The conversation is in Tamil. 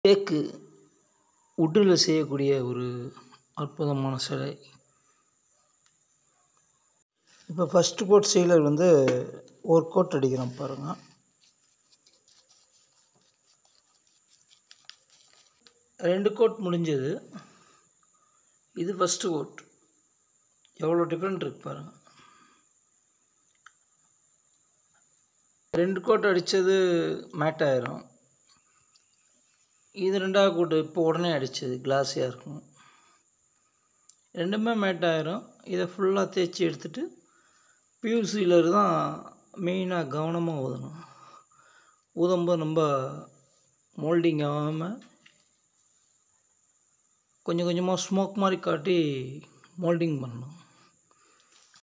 தேக்கு உட்டில் செய்யக்கூடிய ஒரு அற்புதமான சிலை இப்போ ஃபஸ்ட்டு கோட் சீலர் வந்து ஒரு கோட் அடிக்கிறோம் பாருங்கள் ரெண்டு கோட் முடிஞ்சது இது ஃபஸ்ட்டு கோட் எவ்வளோ டிஃப்ரெண்ட் இருக்கு பாருங்கள் ரெண்டு கோட் அடித்தது மேட் ஆயிரும் இது ரெண்டாவது கோட்டு இப்போ உடனே அடித்தது கிளாஸியாக இருக்கும் ரெண்டுமே மேட் ஆயிரும் இதை ஃபுல்லாக தேய்ச்சி எடுத்துட்டு பியூ சீலர் தான் மெயினாக கவனமாக ஊதணும் ஊதும்போது ரொம்ப மோல்டிங் ஆகாமல் கொஞ்சம் கொஞ்சமாக ஸ்மோக் மாதிரி காட்டி மோல்டிங் பண்ணணும்